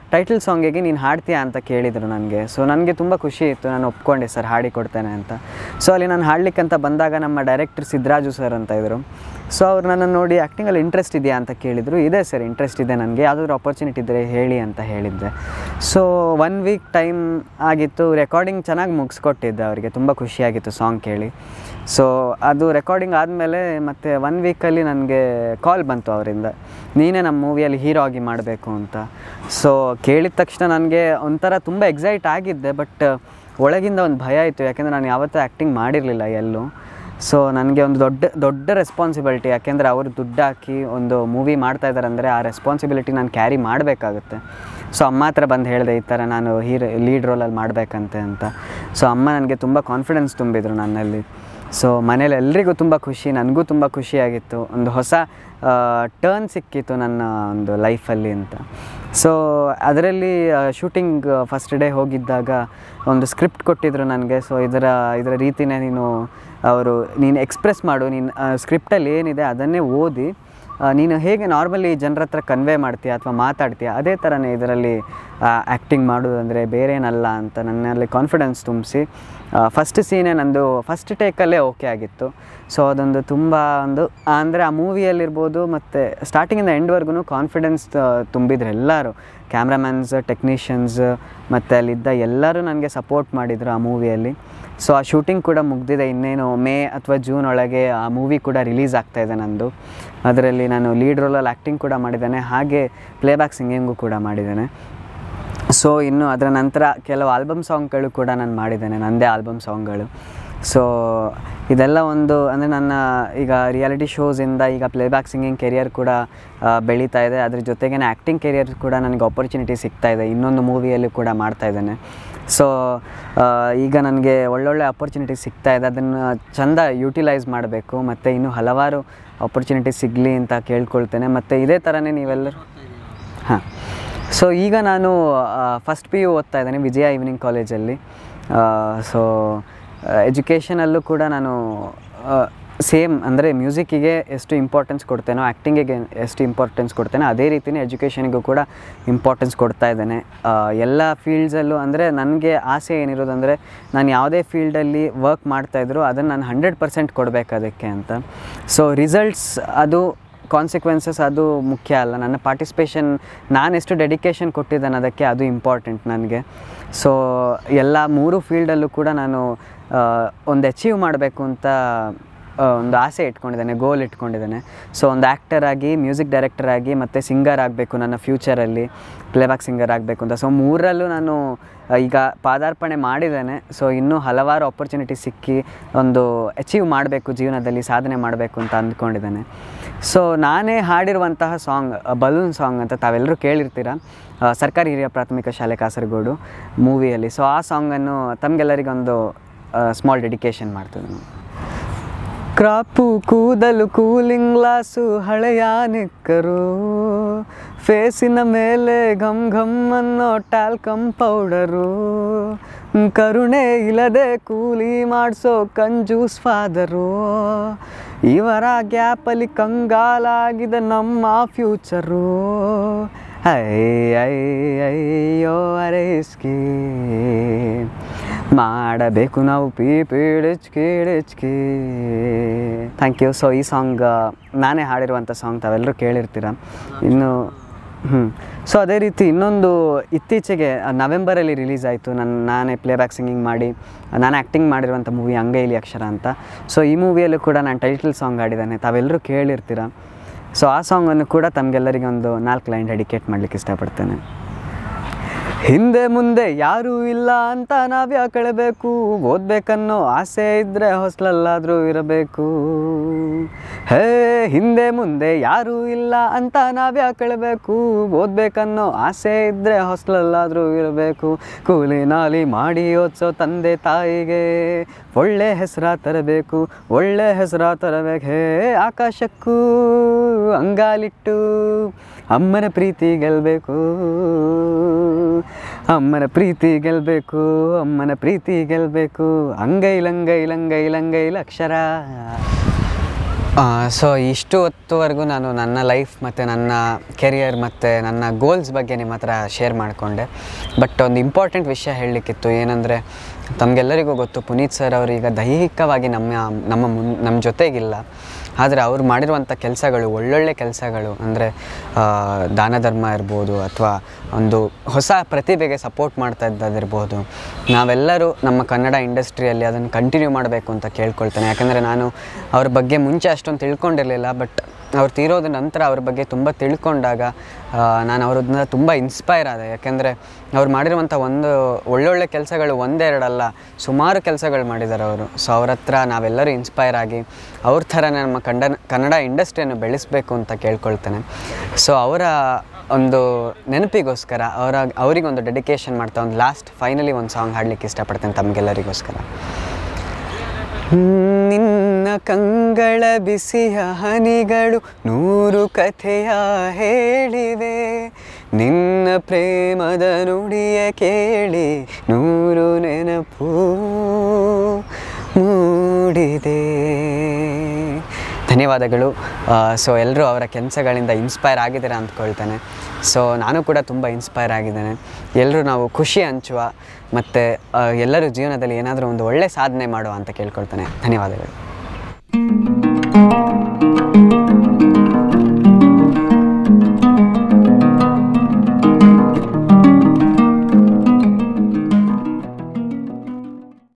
ಟೈಟಲ್ ಸಾಂಗಿಗೆ ನೀನು ಹಾಡ್ತೀಯಾ ಅಂತ ಕೇಳಿದರು ನನಗೆ ಸೊ ನನಗೆ ತುಂಬ ಖುಷಿ ಇತ್ತು ನಾನು ಒಪ್ಕೊಂಡೆ ಸರ್ ಹಾಡಿ ಕೊಡ್ತೇನೆ ಅಂತ ಸೊ ಅಲ್ಲಿ ನಾನು ಹಾಡ್ಲಿಕ್ಕಂತ ಬಂದಾಗ ನಮ್ಮ ಡೈರೆಕ್ಟರ್ ಸಿದ್ದರಾಜು ಸರ್ ಅಂತ ಇದ್ದರು ಸೊ ಅವ್ರು ನನ್ನನ್ನು ನೋಡಿ ಆ್ಯಕ್ಟಿಂಗಲ್ಲಿ ಇಂಟ್ರೆಸ್ಟ್ ಇದೆಯಾ ಅಂತ ಕೇಳಿದರು ಇದೆ ಸರ್ ಇಂಟ್ರೆಸ್ಟ್ ಇದೆ ನನಗೆ ಯಾವುದಾದ್ರು ಆಪರ್ಚುನಿಟಿ ಇದ್ದರೆ ಹೇಳಿ ಅಂತ ಹೇಳಿದ್ದೆ ಸೊ ಒನ್ ವೀಕ್ ಟೈಮ್ ಆಗಿತ್ತು ರೆಕಾರ್ಡಿಂಗ್ ಚೆನ್ನಾಗಿ ಮುಗಿಸ್ಕೊಟ್ಟಿದ್ದೆ ಅವರಿಗೆ ತುಂಬ ಖುಷಿಯಾಗಿತ್ತು ಸಾಂಗ್ ಕೇಳಿ ಸೊ ಅದು ರೆಕಾರ್ಡಿಂಗ್ ಆದಮೇಲೆ ಮತ್ತು ಒನ್ ವೀಕಲ್ಲಿ ನನಗೆ ಕಾಲ್ ಬಂತು ಅವರಿಂದ ನೀನೇ ನಮ್ಮ ಮೂವಿಯಲ್ಲಿ ಹೀರೋ ಆಗಿ ಮಾಡಬೇಕು ಅಂತ ಸೊ ಕೇಳಿದ ತಕ್ಷಣ ನನಗೆ ಒಂಥರ ತುಂಬ ಎಕ್ಸೈಟ್ ಆಗಿದ್ದೆ ಬಟ್ ಒಳಗಿಂದ ಒಂದು ಭಯ ಇತ್ತು ಯಾಕೆಂದರೆ ನಾನು ಯಾವತ್ತೂ ಆ್ಯಕ್ಟಿಂಗ್ ಮಾಡಿರಲಿಲ್ಲ ಎಲ್ಲೂ ಸೊ ನನಗೆ ಒಂದು ದೊಡ್ಡ ದೊಡ್ಡ ರೆಸ್ಪಾನ್ಸಿಬಿಲಿಟಿ ಯಾಕೆಂದರೆ ಅವರು ದುಡ್ಡು ಹಾಕಿ ಒಂದು ಮೂವಿ ಮಾಡ್ತಾ ಇದ್ದಾರೆ ಅಂದರೆ ಆ ರೆಸ್ಪಾನ್ಸಿಬಿಲಿಟಿ ನಾನು ಕ್ಯಾರಿ ಮಾಡಬೇಕಾಗುತ್ತೆ ಸೊ ಅಮ್ಮ ಹತ್ರ ಬಂದು ಹೇಳಿದೆ ಈ ಥರ ನಾನು ಹೀರೋ ಲೀಡ್ ರೋಲಲ್ಲಿ ಮಾಡಬೇಕಂತೆ ಅಂತ ಸೊ ಅಮ್ಮ ನನಗೆ ತುಂಬ ಕಾನ್ಫಿಡೆನ್ಸ್ ತುಂಬಿದರು ನನ್ನಲ್ಲಿ ಸೊ ಮನೇಲಿ ಎಲ್ರಿಗೂ ತುಂಬ ಖುಷಿ ನನಗೂ ತುಂಬ ಖುಷಿಯಾಗಿತ್ತು ಒಂದು ಹೊಸ ಟರ್ನ್ ಸಿಕ್ಕಿತ್ತು ನನ್ನ ಒಂದು ಲೈಫಲ್ಲಿ ಅಂತ ಸೊ ಅದರಲ್ಲಿ ಶೂಟಿಂಗ್ ಫಸ್ಟ್ ಡೇ ಹೋಗಿದ್ದಾಗ ಒಂದು ಸ್ಕ್ರಿಪ್ಟ್ ಕೊಟ್ಟಿದ್ರು ನನಗೆ ಸೊ ಇದರ ಇದರ ರೀತಿನೇ ನೀನು ಅವರು ನೀನು ಎಕ್ಸ್ಪ್ರೆಸ್ ಮಾಡು ನೀನು ಸ್ಕ್ರಿಪ್ಟಲ್ಲಿ ಏನಿದೆ ಅದನ್ನೇ ಓದಿ ಆ, ನೀನು ಹೇಗೆ ನಾರ್ಮಲಿ ಜನರ ಹತ್ರ ಕನ್ವೆ ಮಾಡ್ತೀಯ ಅಥವಾ ಮಾತಾಡ್ತೀಯ ಅದೇ ಥರನೇ ಇದರಲ್ಲಿ ಆ್ಯಕ್ಟಿಂಗ್ ಮಾಡೋದಂದರೆ ಬೇರೆ ಏನಲ್ಲ ಅಂತ ನನ್ನಲ್ಲಿ ಕಾನ್ಫಿಡೆನ್ಸ್ ತುಂಬಿಸಿ ಫಸ್ಟ್ ಸೀನೇ ನಂದು ಫಸ್ಟ್ ಟೇಕಲ್ಲೇ ಓಕೆ ಆಗಿತ್ತು ಸೊ ಅದೊಂದು ತುಂಬ ಒಂದು ಅಂದರೆ ಆ ಮೂವಿಯಲ್ಲಿರ್ಬೋದು ಮತ್ತು ಸ್ಟಾರ್ಟಿಂಗಿಂದ ಎಂಡ್ವರೆಗೂ ಕಾನ್ಫಿಡೆನ್ಸ್ ತುಂಬಿದ್ರು ಎಲ್ಲರೂ ಕ್ಯಾಮ್ರಾಮ್ಯಾನ್ಸ್ ಟೆಕ್ನಿಷಿಯನ್ಸ್ ಮತ್ತು ಅಲ್ಲಿದ್ದ ಎಲ್ಲರೂ ನನಗೆ ಸಪೋರ್ಟ್ ಮಾಡಿದರು ಆ ಮೂವಿಯಲ್ಲಿ ಸೊ ಆ ಶೂಟಿಂಗ್ ಕೂಡ ಮುಗ್ದಿದೆ ಇನ್ನೇನು ಮೇ ಅಥವಾ ಜೂನ್ ಒಳಗೆ ಆ ಮೂವಿ ಕೂಡ ರಿಲೀಸ್ ಆಗ್ತಾ ಇದೆ ನಂದು ಅದರಲ್ಲಿ ನಾನು ಲೀಡ್ ರೋಲಲ್ಲಿ ಆ್ಯಕ್ಟಿಂಗ್ ಕೂಡ ಮಾಡಿದ್ದೇನೆ ಹಾಗೆ ಪ್ಲೇಬ್ಯಾಕ್ ಸಿಂಗಿಂಗು ಕೂಡ ಮಾಡಿದ್ದೇನೆ ಸೊ ಇನ್ನು ಅದರ ನಂತರ ಕೆಲವು ಆಲ್ಬಮ್ ಸಾಂಗ್ಗಳು ಕೂಡ ನಾನು ಮಾಡಿದ್ದೇನೆ ನನ್ನದೇ ಆಲ್ಬಮ್ ಸಾಂಗ್ಗಳು ಸೊ ಇದೆಲ್ಲ ಒಂದು ಅಂದರೆ ನನ್ನ ಈಗ ರಿಯಾಲಿಟಿ ಶೋಸಿಂದ ಈಗ ಪ್ಲೇಬ್ಯಾಕ್ ಸಿಂಗಿಂಗ್ ಕೆರಿಯರ್ ಕೂಡ ಆ, ಬೆಳೀತಾ ಇದೆ ಅದ್ರ ಜೊತೆಗೆ ಆ್ಯಕ್ಟಿಂಗ್ ಕೆರಿಯರ್ ಕೂಡ ನನಗೆ ಆಪರ್ಚುನಿಟಿ ಸಿಗ್ತಾ ಇದೆ ಇನ್ನೊಂದು ಮೂವಿಯಲ್ಲಿ ಕೂಡ ಮಾಡ್ತಾ ಇದ್ದೇನೆ ಸೊ ಈಗ ನನಗೆ ಒಳ್ಳೊಳ್ಳೆ ಆಪರ್ಚುನಿಟಿ ಸಿಗ್ತಾ ಇದೆ ಅದನ್ನು ಚೆಂದ ಯೂಟಿಲೈಸ್ ಮಾಡಬೇಕು ಮತ್ತು ಇನ್ನೂ ಹಲವಾರು ಆಪರ್ಚುನಿಟಿ ಸಿಗಲಿ ಅಂತ ಕೇಳ್ಕೊಳ್ತೇನೆ ಮತ್ತು ಇದೇ ಥರನೇ ನೀವೆಲ್ಲರೂ ಹಾಂ ಸೊ ಈಗ ನಾನು ಫಸ್ಟ್ ಪಿ ಯು ಓದ್ತಾ ಇದ್ದೇನೆ ವಿಜಯ ಈವ್ನಿಂಗ್ ಕಾಲೇಜಲ್ಲಿ ಸೊ ಎಜುಕೇಷನಲ್ಲೂ ಕೂಡ ನಾನು ಸೇಮ್ ಅಂದರೆ ಮ್ಯೂಸಿಕ್ಕಿಗೆ ಎಷ್ಟು ಇಂಪಾರ್ಟೆನ್ಸ್ ಕೊಡ್ತೇನೋ ಆ್ಯಕ್ಟಿಂಗಿಗೆ ಎಷ್ಟು ಇಂಪಾರ್ಟೆನ್ಸ್ ಕೊಡ್ತೇನೋ ಅದೇ ರೀತಿಯೇ ಎಜುಕೇಷನಿಗೂ ಕೂಡ ಇಂಪಾರ್ಟೆನ್ಸ್ ಕೊಡ್ತಾ ಇದ್ದೇನೆ ಆ, ಎಲ್ಲ ಫೀಲ್ಡ್ಸಲ್ಲೂ ಅಂದರೆ ನನಗೆ ಆಸೆ ಏನಿರೋದಂದರೆ ನಾನು ಯಾವುದೇ ಫೀಲ್ಡಲ್ಲಿ ವರ್ಕ್ ಮಾಡ್ತಾಯಿದ್ರು ಅದನ್ನು ನಾನು ಹಂಡ್ರೆಡ್ ಪರ್ಸೆಂಟ್ ಕೊಡಬೇಕು ಅದಕ್ಕೆ ಅಂತ ಸೊ ರಿಸಲ್ಟ್ಸ್ ಅದು ಕಾನ್ಸಿಕ್ವೆನ್ಸಸ್ ಅದು ಮುಖ್ಯ ಅಲ್ಲ ನನ್ನ ಪಾರ್ಟಿಸಿಪೇಷನ್ ನಾನು ಎಷ್ಟು ಡೆಡಿಕೇಶನ್ ಕೊಟ್ಟಿದ್ದೇನೆ ಅದಕ್ಕೆ ಅದು ಇಂಪಾರ್ಟೆಂಟ್ ನನಗೆ ಸೊ ಎಲ್ಲ ಮೂರು ಫೀಲ್ಡಲ್ಲೂ ಕೂಡ ನಾನು ಆ, ಒಂದು ಅಚೀವ್ ಮಾಡಬೇಕು ಅಂತ ಆ, ಒಂದು ಆಸೆ ಇಟ್ಕೊಂಡಿದ್ದೇನೆ ಗೋಲ್ ಇಟ್ಕೊಂಡಿದ್ದೇನೆ ಸೊ ಒಂದು ಆ್ಯಕ್ಟರ್ ಆಗಿ ಮ್ಯೂಸಿಕ್ ಡೈರೆಕ್ಟರ್ ಆಗಿ ಮತ್ತು ಸಿಂಗರ್ ಆಗಬೇಕು ನನ್ನ ಫ್ಯೂಚರಲ್ಲಿ ಪ್ಲೇಬ್ಯಾಕ್ ಸಿಂಗರ್ ಆಗಬೇಕು ಅಂತ ಸೊ ಮೂರರಲ್ಲೂ ನಾನು ಆ, ಈಗ ಪಾದಾರ್ಪಣೆ ಮಾಡಿದ್ದೇನೆ ಸೊ ಇನ್ನೂ ಹಲವಾರು ಆಪರ್ಚುನಿಟಿ ಸಿಕ್ಕಿ ಒಂದು ಅಚೀವ್ ಮಾಡಬೇಕು ಜೀವನದಲ್ಲಿ ಸಾಧನೆ ಮಾಡಬೇಕು ಅಂತ ಅಂದ್ಕೊಂಡಿದ್ದೇನೆ ಸೊ ನಾನೇ ಹಾಡಿರುವಂತಹ ಸಾಂಗ್ ಬಲೂನ್ ಸಾಂಗ್ ಅಂತ ತಾವೆಲ್ಲರೂ ಕೇಳಿರ್ತೀರ ಆ, ಸರ್ಕಾರಿ ಹಿರಿಯ ಪ್ರಾಥಮಿಕ ಶಾಲೆ ಕಾಸರಗೋಡು ಮೂವಿಯಲ್ಲಿ ಸೊ ಆ ಸಾಂಗನ್ನು ತಮಗೆಲ್ಲರಿಗೊಂದು ಸ್ಮಾಲ್ ಡೆಡಿಕೇಶನ್ ಮಾಡ್ತೇನೆ ನಾನು ಕ್ರಾಪು ಕೂದಲು ಕೂಲಿಂಗ್ ಗ್ಲಾಸು ಹಳೆಯ ನಿಕ್ಕರು ಫೇಸಿನ ಮೇಲೆ ಘಮ್ ಘಮ್ ಅನ್ನೋ ಟ್ಯಾಲ್ಕಮ್ ಪೌಡರು ಕರುಣೆ ಇಲ್ಲದೆ ಕೂಲಿ ಮಾಡಿಸೋ ಕಂಜೂಸ್ ಫಾದರು ಇವರ ಗ್ಯಾಪಲ್ಲಿ ಕಂಗಾಲಾಗಿದೆ ನಮ್ಮ ಫ್ಯೂಚರು ಐ ಐ ಅಯ್ಯೋ ಅರೇಸ್ಕಿ ಮಾಡಬೇಕು ನಾವು ಪಿ ಪಿಡಿಚ್ಕಿ ಡಿಚ್ಕಿ ಥ್ಯಾಂಕ್ ಯು ಸೊ ಈ ಸಾಂಗ್ ನಾನೇ ಹಾಡಿರುವಂಥ ಸಾಂಗ್ ತಾವೆಲ್ಲರೂ ಕೇಳಿರ್ತೀರ ಇನ್ನು ಹ್ಞೂ ಸೊ ಅದೇ ರೀತಿ ಇನ್ನೊಂದು ಇತ್ತೀಚೆಗೆ ಆ, ನವೆಂಬರಲ್ಲಿ ರಿಲೀಸ್ ಆಯಿತು ನನ್ನ ನಾನೇ ಪ್ಲೇಬ್ಯಾಕ್ ಸಿಂಗಿಂಗ್ ಮಾಡಿ ನಾನು ಆ್ಯಕ್ಟಿಂಗ್ ಮಾಡಿರುವಂಥ ಮೂವಿ ಅಂಗೈಲಿ ಅಕ್ಷರ ಅಂತ ಸೊ ಈ ಮೂವಿಯಲ್ಲೂ ಕೂಡ ನಾನು ಟೈಟಲ್ ಸಾಂಗ್ ಹಾಡಿದ್ದಾನೆ ತಾವೆಲ್ಲರೂ ಕೇಳಿರ್ತೀರ ಸೊ ಆ ಸಾಂಗನ್ನು ಕೂಡ ತಮಗೆಲ್ಲರಿಗೆ ಒಂದು ನಾಲ್ಕು ಲೈನ್ ಡೆಡಿಕೇಟ್ ಮಾಡಲಿಕ್ಕೆ ಇಷ್ಟಪಡ್ತೇನೆ ಹಿಂದೆ ಮುಂದೆ ಯಾರೂ ಇಲ್ಲ ಅಂತ ನಾವ್ಯಾಕೆ ಕಳಬೇಕು ಓದ್ಬೇಕನ್ನೋ ಆಸೆ ಇದ್ದರೆ ಹೊಸ್ಲಲ್ಲಾದರೂ ಇರಬೇಕು ಹೇ ಹಿಂದೆ ಮುಂದೆ ಯಾರೂ ಇಲ್ಲ ಅಂತ ನಾವ್ಯಾಕೆ ಕಳಬೇಕು ಓದ್ಬೇಕನ್ನೋ ಆಸೆ ಇದ್ದರೆ ಹೊಸ್ಲಲ್ಲಾದರೂ ಇರಬೇಕು ಕೂಲಿ ನಾಲಿ ಮಾಡಿ ಓದ್ಸೋ ತಂದೆ ತಾಯಿಗೆ ಒಳ್ಳೆ ಹೆಸರ ತರಬೇಕು ಒಳ್ಳೆ ಹೆಸರ ತರಬೇಕು ಹೇ ಆಕಾಶಕ್ಕೂ ಅಂಗಾಲಿಟ್ಟು ಅಮ್ಮನ ಪ್ರೀತಿ ಗೆಲ್ಲಬೇಕು ಅಮ್ಮನ ಪ್ರೀತಿ ಗೆಲ್ಲಬೇಕು ಅಮ್ಮನ ಪ್ರೀತಿ ಗೆಲ್ಲಬೇಕು ಅಂಗೈ ಲಂಗೈ ಲಂಗೈ ಲಂಗೈ ಲಕ್ಷರ ಸೊ ಇಷ್ಟು ಹೊತ್ತುವರೆಗೂ ನಾನು ನನ್ನ ಲೈಫ್ ಮತ್ತು ನನ್ನ ಕೆರಿಯರ್ ಮತ್ತು ನನ್ನ ಗೋಲ್ಸ್ ಬಗ್ಗೆ ನಿಮ್ಮ ಹತ್ರ ಶೇರ್ ಮಾಡಿಕೊಂಡೆ ಬಟ್ ಒಂದು ಇಂಪಾರ್ಟೆಂಟ್ ವಿಷಯ ಹೇಳಲಿಕ್ಕಿತ್ತು ಏನಂದರೆ ತಮಗೆಲ್ಲರಿಗೂ ಗೊತ್ತು ಪುನೀತ್ ಸರ್ ಅವರು ಈಗ ದೈಹಿಕವಾಗಿ ನಮ್ಮ ನಮ್ಮ ಮುನ್ ನಮ್ಮ ಜೊತೆಗಿಲ್ಲ ಆದರೆ ಅವ್ರು ಮಾಡಿರುವಂಥ ಕೆಲಸಗಳು ಒಳ್ಳೊಳ್ಳೆ ಕೆಲಸಗಳು ಅಂದರೆ ದಾನ ಧರ್ಮ ಇರ್ಬೋದು ಅಥವಾ ಒಂದು ಹೊಸ ಪ್ರತಿಭೆಗೆ ಸಪೋರ್ಟ್ ಮಾಡ್ತಾ ಇದ್ದದಿರ್ಬೋದು ನಾವೆಲ್ಲರೂ ನಮ್ಮ ಕನ್ನಡ ಇಂಡಸ್ಟ್ರಿಯಲ್ಲಿ ಅದನ್ನು ಕಂಟಿನ್ಯೂ ಮಾಡಬೇಕು ಅಂತ ಕೇಳ್ಕೊಳ್ತೇನೆ ಯಾಕಂದರೆ ನಾನು ಅವ್ರ ಬಗ್ಗೆ ಮುಂಚೆ ಅಷ್ಟೊಂದು ತಿಳ್ಕೊಂಡಿರಲಿಲ್ಲ ಬಟ್ ಅವ್ರು ತೀರೋದ ನಂತರ ಅವ್ರ ಬಗ್ಗೆ ತುಂಬ ತಿಳ್ಕೊಂಡಾಗ ಆ, ನಾನು ಅವ್ರನ್ನ ತುಂಬ ಇನ್ಸ್ಪೈರ್ ಆದೆ ಯಾಕೆಂದರೆ ಅವ್ರು ಮಾಡಿರುವಂಥ ಒಂದು ಒಳ್ಳೊಳ್ಳೆ ಕೆಲಸಗಳು ಒಂದೆರಡಲ್ಲ ಸುಮಾರು ಕೆಲಸಗಳು ಮಾಡಿದ್ದಾರೆ ಅವರು ಸೊ ಅವ್ರ ಹತ್ರ ನಾವೆಲ್ಲರೂ ಇನ್ಸ್ಪೈರ್ ಆಗಿ ಅವ್ರ ಥರ ನಮ್ಮ ಕಂಡ ಕನ್ನಡ ಇಂಡಸ್ಟ್ರಿಯನ್ನು ಬೆಳೆಸಬೇಕು ಅಂತ ಕೇಳ್ಕೊಳ್ತೇನೆ ಸೊ ಅವರ ಒಂದು ನೆನಪಿಗೋಸ್ಕರ ಅವರ ಅವರಿಗೊಂದು ಡೆಡಿಕೇಶನ್ ಮಾಡ್ತಾ ಒಂದು ಲಾಸ್ಟ್ ಫೈನಲಿ ಒಂದು ಸಾಂಗ್ ಹಾಡಲಿಕ್ಕೆ ಇಷ್ಟಪಡ್ತೇನೆ ತಮಗೆಲ್ಲರಿಗೋಸ್ಕರ ನಿನ್ನ ಕಂಗಳ ಬಿಸಿಯ ಹನಿಗಳು ನೂರು ಕಥೆಯ ಹೇಳಿವೆ ನಿನ್ನ ಪ್ರೇಮದ ನುಡಿಯ ಕೇಳಿ ನೂರು ನೆನಪು ಮೂಡಿದೆ ಧನ್ಯವಾದಗಳು ಸೊ ಎಲ್ಲರೂ ಅವರ ಕೆಲಸಗಳಿಂದ ಇನ್ಸ್ಪೈರ್ ಆಗಿದ್ದಾರೆ ಅಂದ್ಕೊಳ್ತೇನೆ ಸೊ ನಾನು ಕೂಡ ತುಂಬ ಇನ್ಸ್ಪೈರ್ ಆಗಿದ್ದೇನೆ ಎಲ್ಲರೂ ನಾವು ಖುಷಿ ಹಂಚುವ ಮತ್ತು ಎಲ್ಲರೂ ಜೀವನದಲ್ಲಿ ಏನಾದರೂ ಒಂದು ಒಳ್ಳೆ ಸಾಧನೆ ಮಾಡುವ ಅಂತ ಕೇಳ್ಕೊಳ್ತೇನೆ ಧನ್ಯವಾದಗಳು